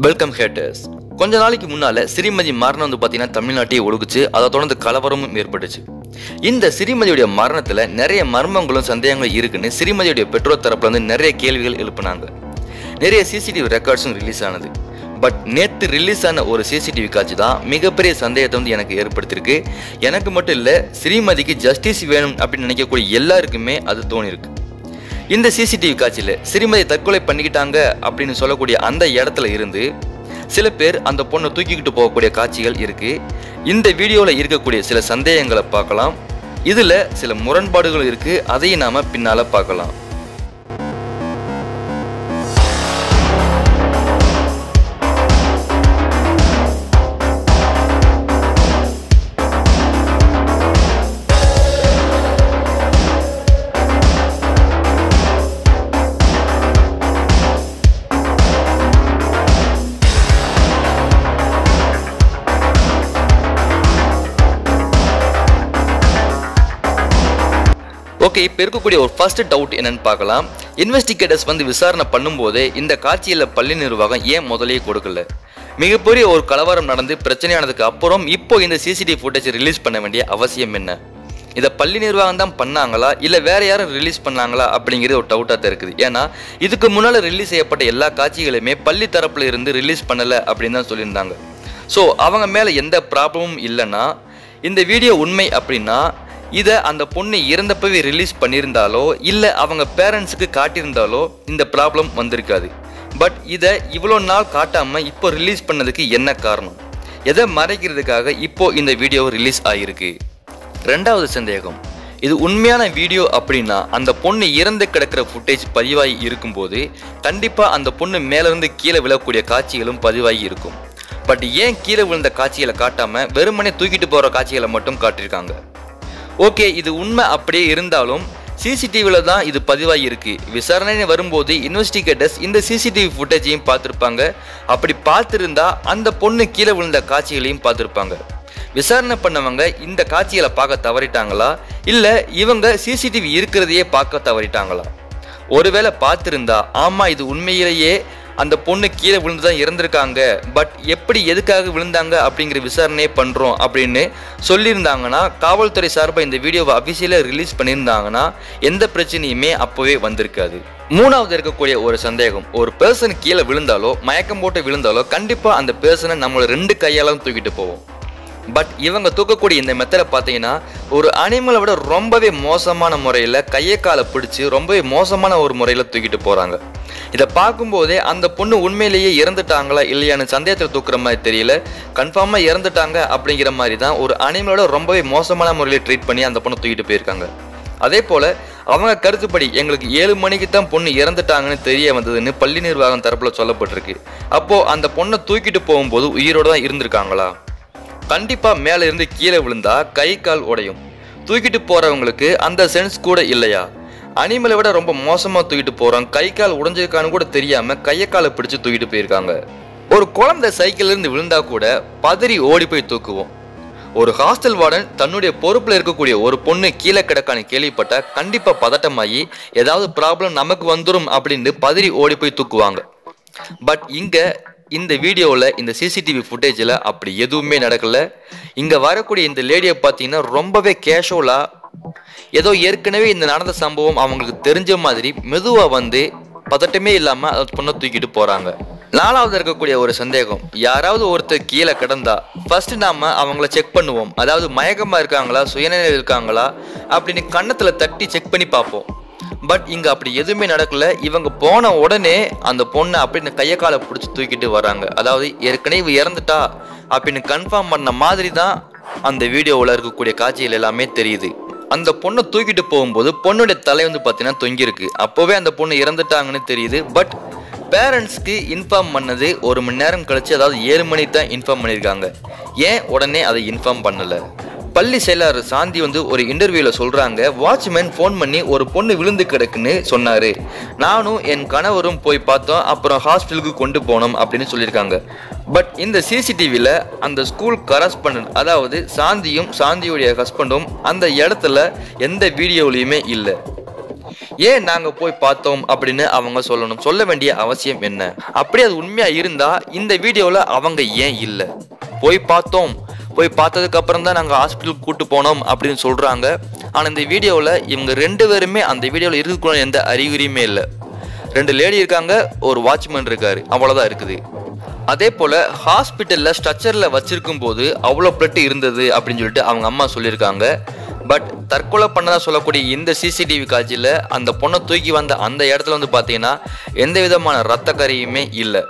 Welcome haters கொஞ்ச நாளைக்கு முன்னால சிறிமதி மரணம் வந்து பார்த்தீங்கன்னா தமிழ்நாட்டையே ஒழுகுச்சு அதை தொடர்ந்து கலவரமும் ஏற்பட்டுச்சு இந்த சிறிமதியுடைய மரணத்துல நிறைய மர்மங்களும் சந்தேகங்களும் இருக்குன்னு சிறிமதியுடைய பெற்றோர் தரப்புல இருந்து நிறைய கேள்விகள் எழுப்புனாங்க நிறைய சிசிடிவி ரெக்கார்ட்ஸும் ரிலீஸ் ஆனது பட் நேற்று ரிலீஸ் ஆன ஒரு சிசிடிவி காட்சி தான் மிகப்பெரிய சந்தேகத்தை வந்து எனக்கு ஏற்படுத்தியிருக்கு எனக்கு மட்டும் இல்லை ஸ்ரீமதிக்கு ஜஸ்டிஸ் வேணும் அப்படின்னு நினைக்கக்கூடிய எல்லாருக்குமே அது தோணிருக்கு இந்த சிசிடிவி காட்சியில் சிறுமதி தற்கொலை பண்ணிக்கிட்டாங்க அப்படின்னு சொல்லக்கூடிய அந்த இடத்துல இருந்து சில பேர் அந்த பொண்ணை தூக்கிக்கிட்டு போகக்கூடிய காட்சிகள் இருக்கு இந்த வீடியோவில் இருக்கக்கூடிய சில சந்தேகங்களை பார்க்கலாம் இதில் சில முரண்பாடுகள் இருக்கு அதையும் நாம பின்னால பார்க்கலாம் ஓகே இப்போ இருக்கக்கூடிய ஒரு ஃபர்ஸ்ட் டவுட் என்னன்னு பார்க்கலாம் இன்வெஸ்டிகேட்டர்ஸ் வந்து விசாரணை பண்ணும்போதே இந்த காட்சியில் பள்ளி நிர்வாகம் ஏன் முதலையே கொடுக்கல மிகப்பெரிய ஒரு கலவரம் நடந்து பிரச்சனையானதுக்கு அப்புறம் இப்போ இந்த சிசிடிவி ஃபுட்டேஜ் ரிலீஸ் பண்ண வேண்டிய அவசியம் என்ன இதை பள்ளி நிர்வாகம் தான் பண்ணாங்களா இல்லை வேற யாரும் ரிலீஸ் பண்ணாங்களா அப்படிங்கிறது ஒரு டவுட்டாக தான் இருக்குது ஏன்னா இதுக்கு முன்னால் ரிலீஸ் செய்யப்பட்ட எல்லா காட்சிகளுமே பள்ளி தரப்புல இருந்து ரிலீஸ் பண்ணலை அப்படின்னு தான் சொல்லியிருந்தாங்க ஸோ அவங்க மேலே எந்த ப்ராப்ளமும் இல்லைன்னா இந்த வீடியோ உண்மை அப்படின்னா இதை அந்த பொண்ணு இறந்தப்பவே ரிலீஸ் பண்ணியிருந்தாலோ இல்லை அவங்க பேரண்ட்ஸுக்கு காட்டியிருந்தாலோ இந்த ப்ராப்ளம் வந்திருக்காது பட் இதை இவ்வளோ நாள் காட்டாமல் இப்போ ரிலீஸ் பண்ணதுக்கு என்ன காரணம் எதை மறைக்கிறதுக்காக இப்போ இந்த வீடியோ ரிலீஸ் ஆகிருக்கு ரெண்டாவது சந்தேகம் இது உண்மையான வீடியோ அப்படின்னா அந்த பொண்ணு இறந்து கிடக்கிற ஃபுட்டேஜ் பதிவாகி இருக்கும்போது கண்டிப்பாக அந்த பொண்ணு மேலேருந்து கீழே விழக்கூடிய காட்சிகளும் பதிவாகி இருக்கும் பட் ஏன் கீழே விழுந்த காட்சிகளை காட்டாம வெறுமனே தூக்கிட்டு போகிற காட்சிகளை மட்டும் காட்டியிருக்காங்க ஓகே இது உண்மை அப்படியே இருந்தாலும் சிசிடிவியில் தான் இது பதிவாகி இருக்கு விசாரணை வரும்போது இன்வெஸ்டிகேட்டர்ஸ் இந்த சிசிடிவி ஃபுட்டேஜையும் பார்த்துருப்பாங்க அப்படி பார்த்துருந்தா அந்த பொண்ணு கீழே விழுந்த காட்சிகளையும் பார்த்துருப்பாங்க விசாரணை பண்ணவங்க இந்த காட்சிகளை பார்க்க தவறிட்டாங்களா இல்லை இவங்க சிசிடிவி இருக்கிறதையே பார்க்க தவறிட்டாங்களா ஒருவேளை பார்த்துருந்தா ஆமாம் இது உண்மையிலேயே அந்த பொண்ணு கீழே விழுந்து தான் இறந்துருக்காங்க பட் எப்படி எதுக்காக விழுந்தாங்க அப்படிங்கிற விசாரணையே பண்ணுறோம் அப்படின்னு சொல்லியிருந்தாங்கன்னா காவல்துறை சார்பாக இந்த வீடியோவை அஃபிஷியலாக ரிலீஸ் பண்ணியிருந்தாங்கன்னா எந்த பிரச்சனையுமே அப்போவே வந்திருக்காது மூணாவது இருக்கக்கூடிய ஒரு சந்தேகம் ஒரு பர்சன் கீழே விழுந்தாலோ மயக்கம் போட்டு விழுந்தாலோ கண்டிப்பாக அந்த பர்சனை நம்மளோட ரெண்டு கையாலும் தூக்கிட்டு போவோம் பட் இவங்க தூக்கக்கூடிய இந்த மெத்தடை பார்த்தீங்கன்னா ஒரு அனிமலை விட ரொம்பவே மோசமான முறையில் கையை காலை பிடிச்சி ரொம்பவே மோசமான ஒரு முறையில் தூக்கிட்டு போகிறாங்க இதை பார்க்கும்போதே அந்த பொண்ணு உண்மையிலேயே இறந்துட்டாங்களா இல்லையான்னு சந்தேகத்தில் தூக்குற மாதிரி தெரியல கன்ஃபார்மாக இறந்துட்டாங்க அப்படிங்கிற மாதிரி தான் ஒரு அனிமலோட ரொம்பவே மோசமான முறையில் ட்ரீட் பண்ணி அந்த பொண்ணை தூக்கிட்டு போயிருக்காங்க அதே போல் அவங்க கருத்துப்படி எங்களுக்கு ஏழு மணிக்கு தான் பொண்ணு இறந்துட்டாங்கன்னு தெரிய வந்ததுன்னு பள்ளி நிர்வாகம் தரப்பில் சொல்லப்பட்டிருக்கு அப்போது அந்த பொண்ணை தூக்கிட்டு போகும்போது உயிரோடு தான் இருந்திருக்காங்களா கண்டிப்பாக மேலே இருந்து கீழே விழுந்தா கை கால் உடையும் தூக்கிட்டு போகிறவங்களுக்கு அந்த சென்ஸ் கூட இல்லையா அனிமலை விட ரொம்ப மோசமாக தூக்கிட்டு போகிறோம் கை கால் உடைஞ்சிருக்கான்னு கூட தெரியாமல் கையை காலை பிடிச்சி தூக்கிட்டு போயிருக்காங்க ஒரு குழந்தை சைக்கிள்ல இருந்து விழுந்தா கூட பதறி ஓடி போய் தூக்குவோம் ஒரு ஹாஸ்டல் வார்டன் தன்னுடைய பொறுப்பில் இருக்கக்கூடிய ஒரு பொண்ணு கீழே கிடக்கான்னு கேள்விப்பட்டா கண்டிப்பாக பதட்டமாகி ஏதாவது ப்ராப்ளம் நமக்கு வந்துடும் அப்படின்னு பதறி ஓடி போய் தூக்குவாங்க பட் இங்கே இந்த வீடியோவில் இந்த சிசிடிவி ஃபுட்டேஜில் அப்படி எதுவுமே நடக்கல இங்கே வரக்கூடிய இந்த லேடியை பார்த்தீங்கன்னா ரொம்பவே கேஷுவலாக ஏதோ ஏற்கனவே இந்த நடந்த சம்பவம் அவங்களுக்கு தெரிஞ்ச மாதிரி மெதுவாக வந்து பதட்டமே இல்லாமல் அந்த பொண்ணை தூக்கிட்டு போகிறாங்க நாலாவது இருக்கக்கூடிய ஒரு சந்தேகம் யாராவது ஒருத்தர் கீழே கிடந்தா ஃபர்ஸ்ட் நாம அவங்கள செக் பண்ணுவோம் அதாவது மயக்கமாக இருக்காங்களா சுயநிலை இருக்காங்களா அப்படின்னு கன்னத்தில் தட்டி செக் பண்ணி பார்ப்போம் பட் இங்கே அப்படி எதுவுமே நடக்கல இவங்க போன உடனே அந்த பொண்ணை அப்படின்னு கையை காலை பிடிச்சி தூக்கிட்டு வராங்க அதாவது ஏற்கனவே இவ இறந்துட்டா அப்படின்னு கன்ஃபார்ம் பண்ண மாதிரி தான் அந்த வீடியோவில் இருக்கக்கூடிய காட்சிகள் எல்லாமே தெரியுது அந்த பொண்ணை தூக்கிட்டு போகும்போது பொண்ணுடைய தலை வந்து பார்த்தீங்கன்னா தொங்கியிருக்கு அப்போவே அந்த பொண்ணு இறந்துட்டாங்கன்னு தெரியுது பட் பேரண்ட்ஸ்க்கு இன்ஃபார்ம் பண்ணது ஒரு மணி நேரம் கழிச்சு அதாவது ஏழு மணிக்கு தான் இன்ஃபார்ம் பண்ணியிருக்காங்க ஏன் உடனே அதை இன்ஃபார்ம் பண்ணலை பள்ளி செயலாளர் சாந்தி வந்து ஒரு இன்டர்வியூவில் சொல்கிறாங்க வாட்ச்மேன் ஃபோன் பண்ணி ஒரு பொண்ணு விழுந்து கிடக்குன்னு சொன்னார் நானும் என் கணவரும் போய் பார்த்தோம் அப்புறம் ஹாஸ்பிட்டலுக்கு கொண்டு போனோம் அப்படின்னு சொல்லியிருக்காங்க பட் இந்த சிசிடிவியில் அந்த ஸ்கூல் கரஸ்பாண்டன்ட் அதாவது சாந்தியும் சாந்தியுடைய ஹஸ்பண்டும் அந்த இடத்துல எந்த வீடியோலையுமே இல்லை ஏன் நாங்க போய் பார்த்தோம் அப்படின்னு அவங்க சொல்லணும் சொல்ல வேண்டிய அவசியம் என்ன அப்படி அது உண்மையா இருந்தா இந்த வீடியோல அவங்க ஏன் இல்லை போய் பார்த்தோம் போய் பார்த்ததுக்கு அப்புறம் தான் நாங்கள் ஹாஸ்பிட்டலுக்கு கூட்டு போனோம் அப்படின்னு சொல்றாங்க ஆனா இந்த வீடியோவில் இவங்க ரெண்டு பேருமே அந்த வீடியோவில் இருக்கக்கூடிய எந்த அறிகுறியுமே இல்லை ரெண்டு லேடி இருக்காங்க ஒரு வாட்ச்மேன் இருக்காரு அவ்வளோதான் இருக்குது அதே போல் ஹாஸ்பிட்டலில் ஸ்ட்ரக்சரில் வச்சிருக்கும் போது அவ்வளோ பிளட் இருந்தது அப்படின்னு சொல்லிட்டு அவங்க அம்மா சொல்லியிருக்காங்க பட் தற்கொலை பண்ணதா சொல்லக்கூடிய இந்த சிசிடிவி காட்சியில் அந்த பொண்ணை தூக்கி வந்த அந்த இடத்துல வந்து பார்த்தீங்கன்னா எந்த விதமான ரத்த கரையுமே இல்லை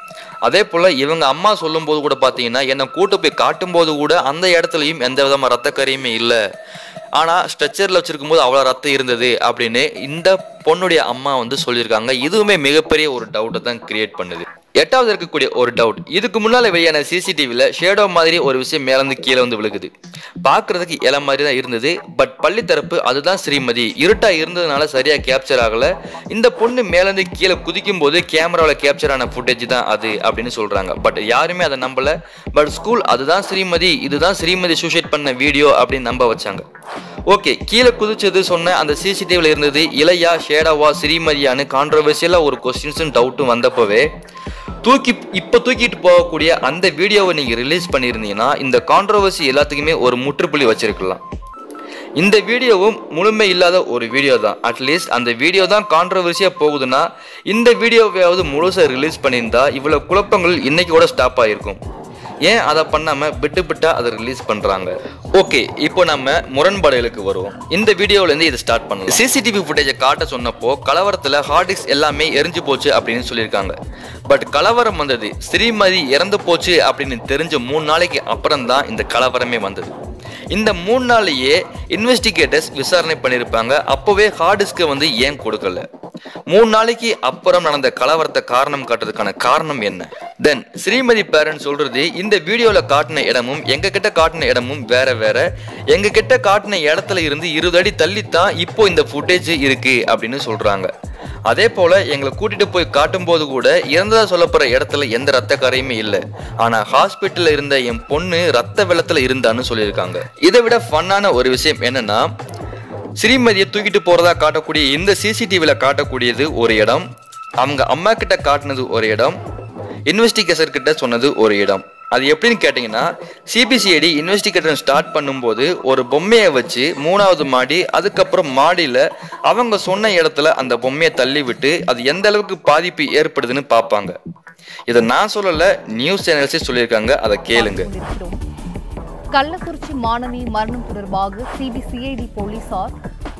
அதே போல் இவங்க அம்மா சொல்லும்போது கூட பார்த்தீங்கன்னா என்னை கூட்டு போய் காட்டும்போது கூட அந்த இடத்துலையும் எந்த விதமான ரத்த கரையுமே இல்லை ஆனால் ஸ்ட்ரெச்சரில் வச்சிருக்கும் போது அவ்வளோ ரத்தம் இருந்தது அப்படின்னு இந்த பொண்ணுடைய அம்மா வந்து சொல்லியிருக்காங்க இதுவுமே மிகப்பெரிய ஒரு டவுட்டை தான் கிரியேட் பண்ணுது எட்டாவது இருக்கக்கூடிய ஒரு டவுட் இதுக்கு முன்னால் வெளியான சிசிடிவியில் ஷேடோ மாதிரி ஒரு விஷயம் மேலேருந்து கீழே வந்து விழுகுது பார்க்கறதுக்கு இலை மாதிரி தான் இருந்தது பட் பள்ளி தரப்பு அதுதான் ஸ்ரீமதி இருட்டா இருந்ததுனால சரியாக கேப்சர் ஆகலை இந்த பொண்ணு மேலேருந்து கீழே குதிக்கும் போது கேமராவில் கேப்சர் ஆன ஃபுட்டேஜ் தான் அது அப்படின்னு சொல்கிறாங்க பட் யாருமே அதை நம்பலை பட் ஸ்கூல் அதுதான் ஸ்ரீமதி இதுதான் ஸ்ரீமதி சூசைட் பண்ண வீடியோ அப்படின்னு நம்ப வச்சாங்க ஓகே கீழே குதிச்சது சொன்ன அந்த சிசிடிவியில் இருந்தது இளையா ஷேடாவா ஸ்ரீமதியான்னு கான்ட்ரவர்சியலாக ஒரு கொஸ்டின்ஸும் டவுட்டும் வந்தப்பவே தூக்கி இப்போ தூக்கிட்டு போகக்கூடிய அந்த வீடியோவை நீங்கள் ரிலீஸ் பண்ணியிருந்தீங்கன்னா இந்த கான்ட்ரவர்சி எல்லாத்துக்குமே ஒரு முற்றுப்புள்ளி வச்சிருக்கலாம் இந்த வீடியோவும் முழுமை இல்லாத ஒரு வீடியோ தான் அட்லீஸ்ட் அந்த வீடியோ தான் கான்ட்ரவர்சியாக போகுதுன்னா இந்த வீடியோவையாவது முழுசாக ரிலீஸ் பண்ணியிருந்தா இவ்வளோ குழப்பங்கள் இன்னைக்கு கூட ஸ்டாப் ஆகிருக்கும் ஏன் அதை பண்ணாமல் விட்டு விட்டா அதை ரிலீஸ் பண்ணுறாங்க ஓகே இப்போ நம்ம முரண்பாடுகளுக்கு வருவோம் இந்த வீடியோவிலேருந்து இதை ஸ்டார்ட் பண்ணலாம் சிசிடிவி ஃபுட்டேஜை காட்ட சொன்னப்போ கலவரத்தில் ஹார்ட் டிஸ்க் எல்லாமே எரிஞ்சு போச்சு அப்படின்னு சொல்லியிருக்காங்க பட் கலவரம் வந்தது ஸ்ரீமதி இறந்து போச்சு அப்படின்னு தெரிஞ்ச மூணு நாளைக்கு அப்புறம் தான் இந்த கலவரமே வந்தது இந்த மூணு நாளையே இன்வெஸ்டிகேட்டர்ஸ் விசாரணை பண்ணியிருப்பாங்க அப்போவே ஹார்ட் டிஸ்கை வந்து ஏன் கொடுக்கல மூணு நாளைக்கு அப்புறம் நடந்த கலவரத்தை காரணம் காட்டுறதுக்கான காரணம் என்ன தென் ஸ்ரீமதி பேரண்ட் சொல்றது இந்த வீடியோல காட்டின இடமும் எங்க கிட்ட காட்டின இடமும் வேற வேற எங்க கிட்ட காட்டின இடத்துல இருந்து இருபது அடி தள்ளித்தான் இப்போ இந்த ஃபுட்டேஜ் இருக்கு அப்படின்னு சொல்றாங்க அதே போல எங்களை கூட்டிட்டு போய் காட்டும்போது கூட இறந்ததா சொல்லப்படுற இடத்துல எந்த ரத்த கரையுமே இல்லை ஆனா ஹாஸ்பிட்டல்ல இருந்த என் பொண்ணு ரத்த வெள்ளத்துல இருந்தான்னு சொல்லியிருக்காங்க இதை விட ஃபன்னான ஒரு விஷயம் என்னன்னா ஸ்ரீமதியை தூக்கிட்டு போறதா காட்டக்கூடிய இந்த சிசிடிவியில் காட்டக்கூடியது ஒரு இடம் அவங்க அம்மா கிட்ட காட்டினது ஒரு இடம் இன்வெஸ்டிகேஷன் கிட்ட சொன்னது ஒரு இடம் அது எப்படின்னு கேட்டிங்கன்னா சிபிசிஐடி இன்வெஸ்டிகேஷன் ஸ்டார்ட் பண்ணும்போது ஒரு பொம்மையை வச்சு மூணாவது மாடி அதுக்கப்புறம் மாடியில் அவங்க சொன்ன இடத்துல அந்த பொம்மையை தள்ளி விட்டு அது எந்த அளவுக்கு பாதிப்பு ஏற்படுதுன்னு பார்ப்பாங்க இதை நான் சொல்லலை நியூஸ் சேனல்ஸே சொல்லியிருக்காங்க அதை கேளுங்க கொண்டிருக்கிறோம். கள்ளக்குறிச்சி மாணவி மரணம் தொடர்பாக சிபிசிஐடி போலீசார்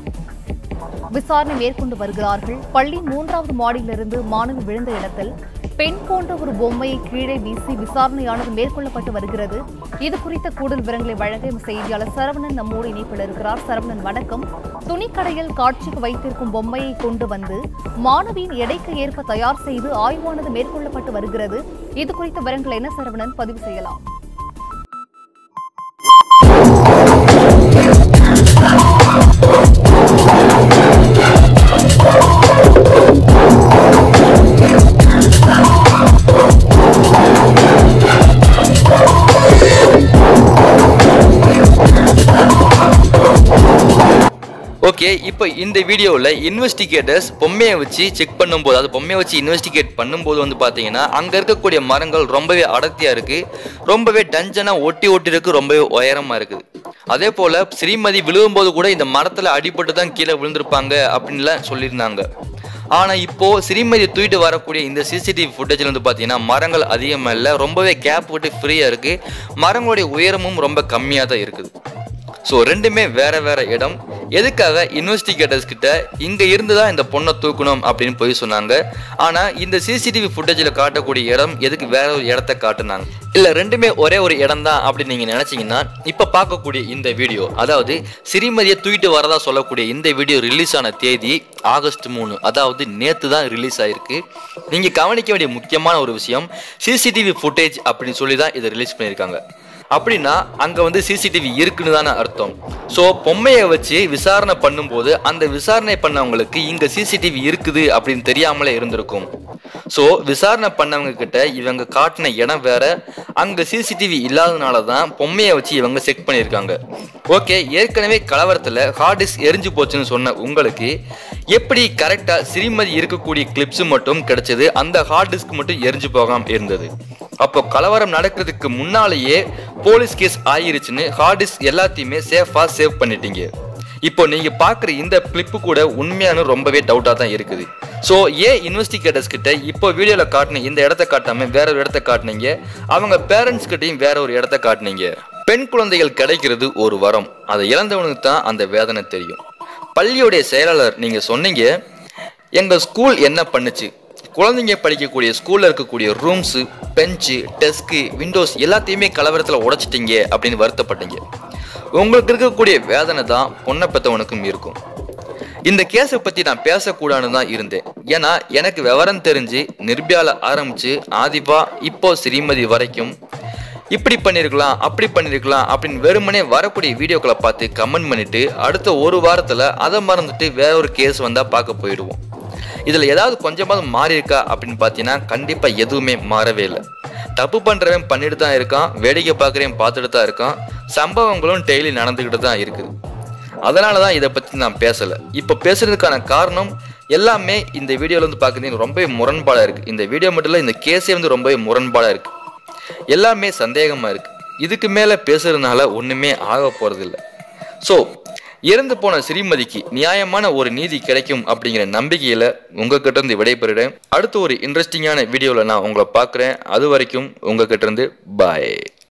விசாரணை மேற்கொண்டு வருகிறார்கள் பள்ளி மூன்றாவது மாடியிலிருந்து மாணவி விழுந்த இடத்தில் பெண் போன்ற ஒரு பொம்மையை கீழே வீசி விசாரணையானது மேற்கொள்ளப்பட்டு வருகிறது இது குறித்த கூடுதல் விவரங்களை வழங்க எமது செய்தியாளர் சரவணன் நம்மோடு இணைப்பில் இருக்கிறார் சரவணன் வணக்கம் துணிக்கடையில் காட்சிக்கு வைத்திருக்கும் பொம்மையை கொண்டு வந்து மாணவியின் எடைக்கு ஏற்ப தயார் செய்து ஆய்வானது மேற்கொள்ளப்பட்டு வருகிறது இது குறித்த விவரங்களை என்ன சரவணன் பதிவு செய்யலாம் ஓகே இப்போ இந்த வீடியோவில் இன்வெஸ்டிகேட்டர்ஸ் பொம்மையை வச்சு செக் பண்ணும்போது அது பொம்மையை வச்சு இன்வெஸ்டிகேட் பண்ணும்போது வந்து பார்த்தீங்கன்னா அங்கே இருக்கக்கூடிய மரங்கள் ரொம்பவே அடர்த்தியாக இருக்குது ரொம்பவே டஞ்சனாக ஒட்டி ஒட்டி இருக்கு ரொம்பவே உயரமாக இருக்குது அதே போல் ஸ்ரீமதி விழுகும்போது கூட இந்த மரத்தில் அடிபட்டு தான் கீழே விழுந்திருப்பாங்க அப்படின்லாம் சொல்லியிருந்தாங்க ஆனால் இப்போ ஸ்ரீமதி தூக்கிட்டு வரக்கூடிய இந்த சிசிடிவி ஃபுட்டேஜில் வந்து பார்த்தீங்கன்னா மரங்கள் அதிகமாக இல்லை ரொம்பவே கேப் விட்டு ஃப்ரீயாக இருக்குது மரங்களுடைய உயரமும் ரொம்ப கம்மியாக தான் இருக்குது ஸோ ரெண்டுமே வேற வேற இடம் எதுக்காக இன்வெஸ்டிகேட்டர்ஸ் கிட்ட இங்க இருந்து தான் இந்த பொண்ணை தூக்கணும் அப்படின்னு போய் சொன்னாங்க ஆனா இந்த சிசிடிவி ஃபுட்டேஜில் காட்டக்கூடிய இடம் எதுக்கு வேற ஒரு இடத்த காட்டுனாங்க இல்ல ரெண்டுமே ஒரே ஒரு இடம் தான் அப்படின்னு நீங்க நினைச்சீங்கன்னா இப்ப பார்க்கக்கூடிய இந்த வீடியோ அதாவது சிறிமதியை தூக்கிட்டு வரதா சொல்லக்கூடிய இந்த வீடியோ ரிலீஸ் ஆன தேதி ஆகஸ்ட் மூணு அதாவது நேத்து தான் ரிலீஸ் ஆயிருக்கு நீங்க கவனிக்க வேண்டிய முக்கியமான ஒரு விஷயம் சிசிடிவி ஃபுட்டேஜ் அப்படின்னு சொல்லி தான் இதை ரிலீஸ் பண்ணியிருக்காங்க அப்படின்னா அங்க வந்து சிசிடிவி இருக்குன்னு தானே அர்த்தம் ஸோ பொம்மையை வச்சு விசாரணை பண்ணும்போது அந்த விசாரணை பண்ணவங்களுக்கு இங்க சிசிடிவி இருக்குது அப்படின்னு தெரியாமலே இருந்திருக்கும் ஸோ விசாரணை பண்ணவங்க கிட்ட இவங்க காட்டின இடம் வேற அங்க சிசிடிவி இல்லாதனால தான் பொம்மையை வச்சு இவங்க செக் பண்ணியிருக்காங்க ஓகே ஏற்கனவே கலவரத்தில் ஹார்ட் டிஸ்க் எரிஞ்சு போச்சுன்னு சொன்ன உங்களுக்கு எப்படி கரெக்டாக சிறுமதி இருக்கக்கூடிய கிளிப்ஸ் மட்டும் கிடைச்சது அந்த ஹார்ட் டிஸ்க் மட்டும் எரிஞ்சு போகாம இருந்தது அப்போ கலவரம் நடக்கிறதுக்கு முன்னாலேயே போலீஸ் கேஸ் ஆயிருச்சுன்னு ஹார்ட் டிஸ்க் எல்லாத்தையுமே சேஃபாக சேவ் பண்ணிட்டீங்க இப்போ நீங்க பார்க்குற இந்த கிளிப்பு கூட உண்மையான ரொம்பவே டவுட்டாக தான் இருக்குது ஸோ ஏன் இன்வெஸ்டிகேட்டர்ஸ் கிட்ட இப்போ வீடியோவில் காட்டின இந்த இடத்த காட்டாம வேற ஒரு இடத்த காட்டினீங்க அவங்க பேரண்ட்ஸ் கிட்டையும் வேற ஒரு இடத்த காட்டினீங்க பெண் குழந்தைகள் கிடைக்கிறது ஒரு வரம் அதை இழந்தவனுக்கு தான் அந்த வேதனை தெரியும் பள்ளியுடைய செயலாளர் நீங்க சொன்னீங்க எங்க ஸ்கூல் என்ன பண்ணுச்சு குழந்தைங்க படிக்கக்கூடிய ஸ்கூல்ல இருக்கக்கூடிய ரூம்ஸு பெஞ்சு டெஸ்க்கு விண்டோஸ் எல்லாத்தையுமே கலவரத்தில் உடைச்சிட்டீங்க அப்படின்னு வருத்தப்பட்டீங்க உங்களுக்கு இருக்கக்கூடிய வேதனை தான் பொண்ணை பெற்றவனுக்கும் இருக்கும் இந்த கேஸை பற்றி நான் பேசக்கூடாதுன்னு தான் இருந்தேன் ஏன்னா எனக்கு விவரம் தெரிஞ்சு நிர்பியால ஆரம்பிச்சு ஆதிபா இப்போ ஸ்ரீமதி வரைக்கும் இப்படி பண்ணியிருக்கலாம் அப்படி பண்ணியிருக்கலாம் அப்படின்னு வெறுமனே வரக்கூடிய வீடியோக்களை பார்த்து கமெண்ட் பண்ணிட்டு அடுத்த ஒரு வாரத்தில் அதை மறந்துட்டு வேற ஒரு கேஸ் வந்தால் பார்க்க போயிடுவோம் இதில் ஏதாவது கொஞ்சமாவது மாறி இருக்கா அப்படின்னு பார்த்தீங்கன்னா கண்டிப்பாக எதுவுமே மாறவே இல்லை தப்பு பண்ணுறவன் பண்ணிட்டு தான் இருக்கான் வேடிக்கை பார்க்குறவன் பார்த்துட்டு தான் இருக்கான் சம்பவங்களும் டெய்லி நடந்துக்கிட்டு தான் இருக்குது அதனால தான் இதை பற்றி நான் பேசலை இப்போ பேசுறதுக்கான காரணம் எல்லாமே இந்த வீடியோவில் வந்து பார்க்குறீங்க ரொம்பவே முரண்பாடாக இருக்குது இந்த வீடியோ மட்டும் இல்லை இந்த கேஸே வந்து ரொம்பவே முரண்பாடாக இருக்குது எல்லாமே சந்தேகமாக இருக்குது இதுக்கு மேலே பேசுறதுனால ஒன்றுமே ஆக போகிறதில்ல ஸோ இறந்து போன ஸ்ரீமதிக்கு நியாயமான ஒரு நீதி கிடைக்கும் அப்படிங்கிற நம்பிக்கையில் உங்ககிட்ட இருந்து விடைபெறுறேன் அடுத்து ஒரு இன்ட்ரெஸ்டிங்கான வீடியோவில் நான் உங்களை பார்க்குறேன் அது வரைக்கும் உங்ககிட்ட இருந்து பாய்